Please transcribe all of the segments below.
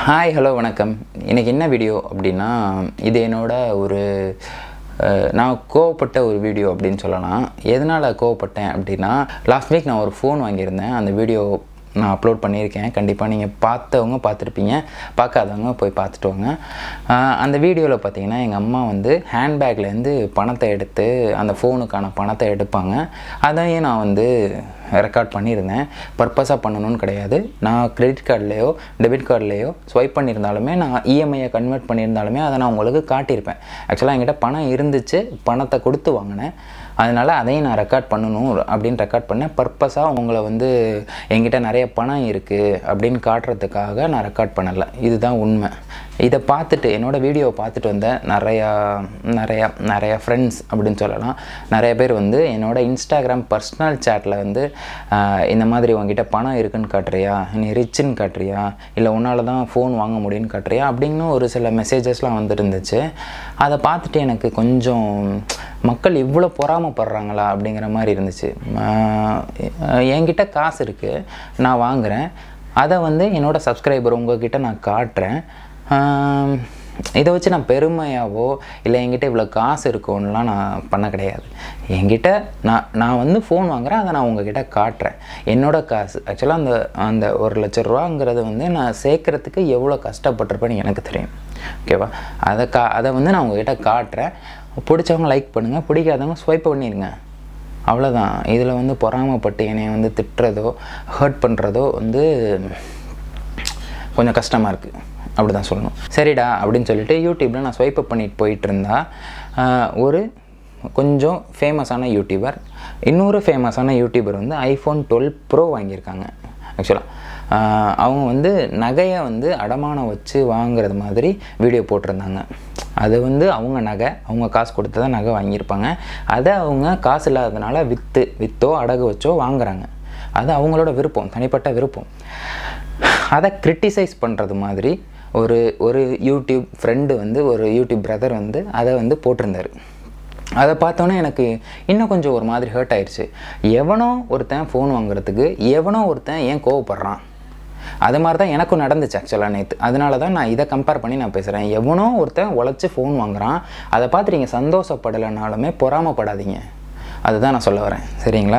hi hello வணக்கம் இன்றைக்கி என்ன வீடியோ அப்படின்னா இது என்னோட ஒரு அஹ், நான் கோவப்பட்ட ஒரு வீடியோ அப்படின்னு சொல்லலாம் எதனால் கோவப்பட்டேன் அப்படின்னா லாஸ்ட் வீக் நான் ஒரு ஃபோன் வாங்கியிருந்தேன் அந்த வீடியோ நான் அப்லோட் பண்ணியிருக்கேன் கண்டிப்பாக நீங்கள் பார்த்தவங்க பார்த்துருப்பீங்க பார்க்காதவங்க போய் பார்த்துட்டு வாங்க ஆஹ் அந்த வீடியோவில் பார்த்தீங்கன்னா எங்கள் அம்மா வந்து ஹேண்ட்பேக்லேருந்து பணத்தை எடுத்து அந்த ஃபோனுக்கான பணத்தை எடுப்பாங்க அதையும் நான் வந்து ரெக்கார்ட் பண்ணியிருந்தேன் பர்பஸாக பண்ணணும்னு கிடையாது நான் கிரெடிட் கார்ட்லேயோ டெபிட் கார்ட்லேயோ ஸ்வைப் பண்ணியிருந்தாலுமே நான் இஎம்ஐயை கன்வெர்ட் பண்ணியிருந்தாலுமே அதை நான் உங்களுக்கு காட்டியிருப்பேன் ஆக்சுவலாக என்கிட்ட பணம் இருந்துச்சு பணத்தை கொடுத்து வாங்கினேன் அதனால் அதையும் நான் ரெக்கார்ட் பண்ணணும் அப்படின்னு ரெக்கார்ட் பண்ணேன் பர்பஸாக உங்களை வந்து என்கிட்ட நிறைய பணம் இருக்குது அப்படின்னு காட்டுறதுக்காக நான் ரெக்கார்ட் பண்ணலை இதுதான் உண்மை இதை பார்த்துட்டு என்னோடய வீடியோவை பார்த்துட்டு வந்த நிறையா நிறையா நிறையா ஃப்ரெண்ட்ஸ் அப்படின்னு சொல்லலாம் நிறைய பேர் வந்து என்னோட இன்ஸ்டாகிராம் பர்சனல் சேட்டில் வந்து ஆஹ், இந்த மாதிரி உங்ககிட்ட பணம் இருக்குன்னு காட்டுறியா நீ ரிச்சுன்னு காட்டுறியா இல்லை உன்னால தான் ஃபோன் வாங்க முடியும்னு காட்டுறியா அப்படின்னு ஒரு சில மெசேஜஸ்லாம் வந்துருந்துச்சு அதை பார்த்துட்டு எனக்கு கொஞ்சம் மக்கள் இவ்வளோ பொறாமப்படுறாங்களா அப்படிங்கிற மாதிரி இருந்துச்சு ஆஹ், என்கிட்ட காசு இருக்குது நான் வாங்குகிறேன் அதை வந்து என்னோட சப்ஸ்கிரைபர் உங்ககிட்ட நான் காட்டுறேன் ஆம், இதை வச்சு நான் பெருமையாவோ இல்லை என்கிட்ட இவ்வளோ காசு இருக்கும்லாம் நான் பண்ண கிடையாது என்கிட்ட நான் நான் வந்து ஃபோன் வாங்குறேன் அதை நான் உங்ககிட்ட காட்டுறேன் என்னோட காசு ஆக்சுவலாக அந்த அந்த ஒரு லட்ச ரூபாங்கிறது வந்து நான் சேர்க்குறதுக்கு எவ்வளோ கஷ்டப்பட்டிருப்பேன்னு எனக்கு தெரியும் ஓகேவா அதை கா அதை வந்து நான் உங்ககிட்ட காட்டுறேன் பிடிச்சவங்க லைக் பண்ணுங்கள் பிடிக்காதவங்க ஸ்வைப் பண்ணிடுங்க அவ்வளோதான் இதில் வந்து பொறாமைப்பட்டு என்னை வந்து திட்டுறதோ ஹர்ட் பண்ணுறதோ வந்து கொஞ்சம் கஷ்டமாக இருக்குது அப்படி தான் சொல்லணும் சரிடா அப்படின்னு சொல்லிட்டு யூடியூப்பில் நான் ஸ்வைப் அப் பண்ணிட்டு போயிட்டு இருந்தா ஆஹ், ஒரு கொஞ்சம் ஃபேமஸான யூடியூபர் இன்னொரு ஃபேமஸான யூடியூபர் வந்து ஐஃபோன் டுவெல் ப்ரோ வாங்கியிருக்காங்க ஆக்சுவலாக அவங்க வந்து நகையை வந்து அடமானம் வச்சு வாங்குறது மாதிரி வீடியோ போட்டிருந்தாங்க அது வந்து அவங்க நகை அவங்க காசு கொடுத்து தான் நகை வாங்கியிருப்பாங்க அதை அவங்க காசு இல்லாததுனால விற்று விற்றோ அடகு வச்சோ வாங்குறாங்க அது அவங்களோட விருப்பம் தனிப்பட்ட விருப்பம் அதை கிரிட்டிசைஸ் பண்ணுறது மாதிரி ஒரு ஒரு யூடியூப் ஃப்ரெண்டு வந்து ஒரு யூடியூப் பிரதர் வந்து அதை வந்து போட்டிருந்தாரு அதை பார்த்தோன்னே எனக்கு இன்னும் கொஞ்சம் ஒரு மாதிரி ஹர்ட் ஆயிடுச்சு எவனோ ஒருத்தன் ஃபோன் வாங்குறதுக்கு எவனோ ஒருத்தன் ஏன் கோவப்படுறான் அது மாதிரி தான் எனக்கும் நடந்துச்சு ஆக்சுவலாக நேற்று அதனால தான் நான் இதை கம்பேர் பண்ணி நான் பேசுகிறேன் எவனோ ஒருத்தன் உழைச்சி ஃபோன் வாங்குறான் அதை பார்த்து நீங்கள் சந்தோஷப்படலைனாலுமே பொறாமப்படாதீங்க அதுதான் நான் சொல்ல வரேன் சரிங்களா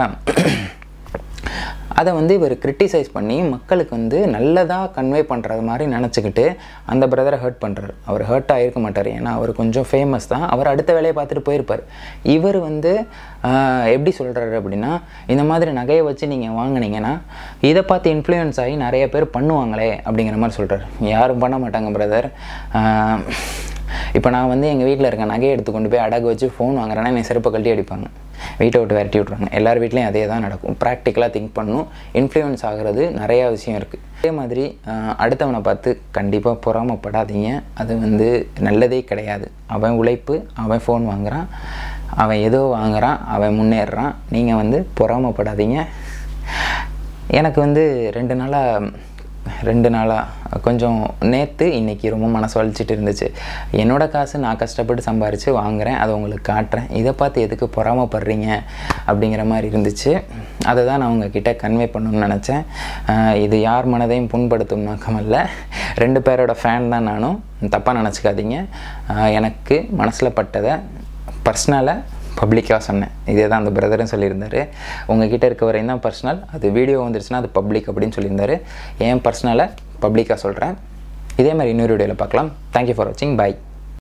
அதை வந்து இவர் கிரிட்டிசைஸ் பண்ணி மக்களுக்கு வந்து நல்லதாக கன்வே பண்ணுறது மாதிரி நினச்சிக்கிட்டு அந்த பிரதரை ஹர்ட் பண்ணுறாரு அவர் ஹர்ட் ஆகிருக்க மாட்டார் ஏன்னா அவர் கொஞ்சம் ஃபேமஸ் தான் அவர் அடுத்த வேலையை பார்த்துட்டு போயிருப்பார் இவர் வந்து ஆஹ், எப்படி சொல்கிறாரு அப்படின்னா இந்த மாதிரி நகையை வச்சு நீங்கள் வாங்குனீங்கன்னா இதை பார்த்து இன்ஃப்ளூயன்ஸ் ஆகி நிறைய பேர் பண்ணுவாங்களே அப்படிங்கிற மாதிரி சொல்கிறார் யாரும் பண்ண மாட்டாங்க பிரதர் இப்போ நான் வந்து எங்கள் வீட்டில் இருக்க நகையை எடுத்து கொண்டு போய் அடகு வச்சு ஃபோன் வாங்குறேன்னா என்னை செருப்பை கழட்டி அடிப்பாங்க வீட்டை விட்டு விரட்டி விட்ருவாங்க எல்லார் வீட்லேயும் அதே தான் நடக்கும் ப்ராக்டிக்கலாக திங்க் பண்ணணும் இன்ஃப்ளூயன்ஸ் ஆகிறது நிறையா விஷயம் இருக்குது அதே மாதிரி ஆஹ், அடுத்தவனை பார்த்து கண்டிப்பாக பொறாமப்படாதீங்க அது வந்து நல்லதே கிடையாது அவன் உழைப்பு அவன் ஃபோன் வாங்குறான் அவன் ஏதோ வாங்குறான் அவன் முன்னேறுறான் நீங்கள் வந்து பொறாமப்படாதீங்க எனக்கு வந்து ரெண்டு நாளாக ரெண்டு நாளாக கொஞ்சம் நேற்று இன்றைக்கி ரொம்ப மனசு வலிச்சிட்டு இருந்துச்சு என்னோட காசு நான் கஷ்டப்பட்டு சம்பாரித்து வாங்குறேன் அதை உங்களுக்கு காட்டுறேன் இதை பார்த்து எதுக்கு பொறாமப்படுறீங்க அப்படிங்கிற மாதிரி இருந்துச்சு அதை தான் நான் உங்ககிட்ட கன்வே பண்ணணும்னு நினச்சேன் ஆஹ் இது யார் மனதையும் புண்படுத்தும் நோக்கம் அல்ல ரெண்டு பேரோட ஃபேன் தான் நானும் தப்பாக நினச்சிக்காதீங்க ஆஹ் எனக்கு மனசில் பட்டதை பர்சனலாக பப்ளிக்காக சொன்னேன் இதே தான் அந்த பிரதரும் சொல்லியிருந்தாரு உங்ககிட்ட இருக்க வரையும் தான் பர்சனல் அது வீடியோ வந்துருச்சுன்னா அது பப்ளிக் அப்படின்னு சொல்லியிருந்தாரு என் பர்சனலை பப்ளிக்காக சொல்கிறேன் இதே மாதிரி இன்னொரு வீடியோவில் பார்க்கலாம் தேங்க்யூ ஃபார் வாட்சிங் பை